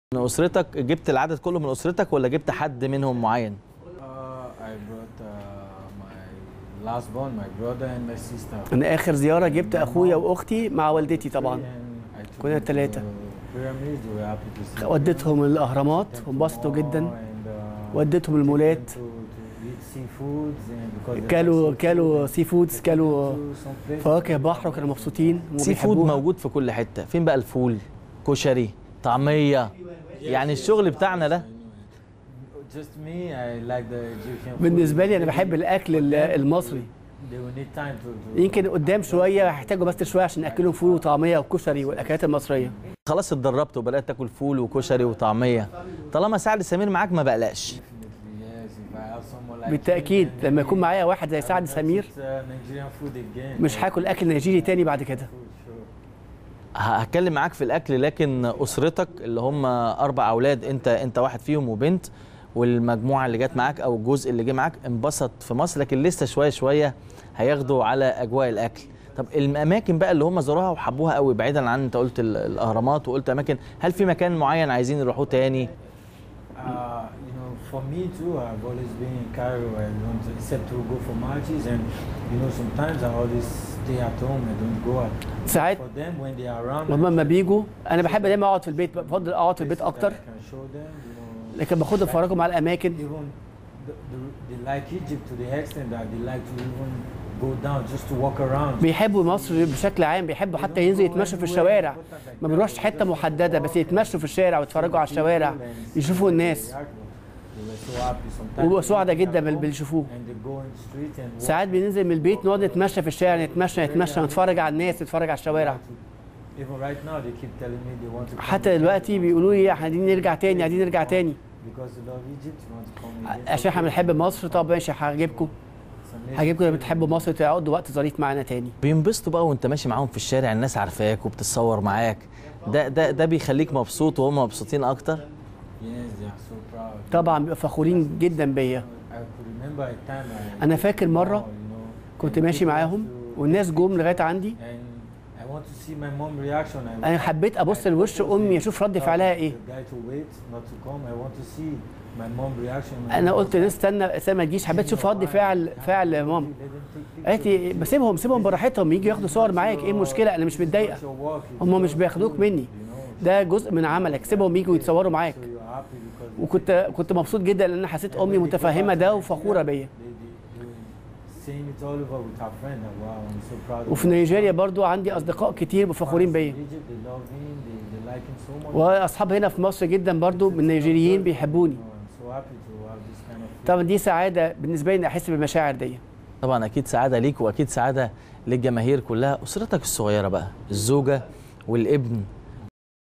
من اسرتك جبت العدد كله من اسرتك ولا جبت حد منهم معين Uh, I brought uh, my last born, my brother and my sister. انا اخر زياره جبت اخويا واختي مع والدتي طبعا And I took كنا them to التلاتة. the pyramids, they were happy to see وديتهم الاهرامات them وانبسطوا more جدا and, uh, وديتهم take المولات them to- to eat seafoods and because they كلوا like seafood. كلوا سي فودز كلوا To some places. فواكه بحر وكانوا مبسوطين سي فود وبيحبوها. موجود في كل حته فين بقى الفول كشري طعميه يعني الشغل بتاعنا ده Just me, I like the Egyptian food. بالنسبه لي انا بحب الاكل ال- المصري They will need time to, to يمكن قدام شويه هيحتاجوا بس شويه عشان ناكلهم فول وطعميه وكشري والاكلات المصريه خلاص اتدربت وبدات تاكل فول وكشري وطعميه طالما سعد سمير معاك ما بقلقش Definitely, yes. If I have someone like بالتاكيد him, then لما يكون maybe معايا واحد زي I سعد will سمير eat, uh, Nigerian food again. مش هاكل اكل نيجيري تاني بعد كده Food, sure. هتكلم معاك في الاكل لكن اسرتك اللي هم اربع اولاد انت انت واحد فيهم وبنت والمجموعه اللي جت معاك او الجزء اللي جه معاك انبسط في مصر لكن لسه شويه شويه هياخدوا على اجواء الاكل طب الاماكن بقى اللي هم زاروها وحبوها قوي بعيدا عن انت قلت ال- الاهرامات وقلت اماكن هل في مكان معين عايزين يروحوه تاني Uh, you know, for me too, I've always been in Cairo. I don't, except to go for marches, and you know, sometimes I always stay at home. I don't go out. ساعات For them, when they are around, وهم I لما take بيجوا انا بحب دايما اقعد في البيت بفضل اقعد في البيت places that اكتر I can show them, you know. لكن باخدهم افرجهم على الاماكن Even the, the, they like Egypt to the extent that they like to even go down just to walk around. بيحبوا مصر بشكل عام بيحبوا حتى ينزلوا يتمشوا في الشوارع ما بيروحش حته محدده بس يتمشوا في الشارع ويتفرجوا على الشوارع يشوفوا الناس وبيبقوا سعداء جدا باللي بيشوفوه ساعات بننزل من البيت نقعد نتمشى في الشارع نتمشى نتمشى نتفرج على الناس نتفرج على الشوارع حتى دلوقتي بيقولوا لي احنا عايزين نرجع تاني عايزين نرجع تاني عشان احنا بنحب مصر طب ماشي هجيبكم هجيبكم لما بتحبوا مصر تقعدوا وقت ظريف معانا تاني بينبسطوا بقى وانت ماشي معاهم في الشارع الناس عارفاك وبتتصور معاك ده ده ده بيخليك مبسوط وهم مبسوطين اكتر طبعا بيبقوا فخورين جدا بيا انا فاكر مره كنت ماشي معاهم والناس جم لغايه عندي انا حبيت ابص لوش امي اشوف رد فعلها ايه انا قلت نستنى استنى ما تجيش حبيت اشوف رد فعل فعل ماما قالت لي بسيبهم سيبهم براحتهم يجي ياخدوا صور معاك ايه المشكله انا مش متضايقه هم مش بياخدوك مني ده جزء من عملك سيبهم يجوا يتصوروا معاك وكنت كنت مبسوط جدا لان انا حسيت امي متفهمه ده وفخوره بيا وفي نيجيريا برضو عندي اصدقاء كتير فخورين بيا واصحاب هنا في مصر جدا برضو من نيجيريين بيحبوني طبعا دي سعاده بالنسبه لي اني احس بالمشاعر دي طبعا اكيد سعاده ليك واكيد سعاده للجماهير كلها اسرتك الصغيره بقى الزوجه والابن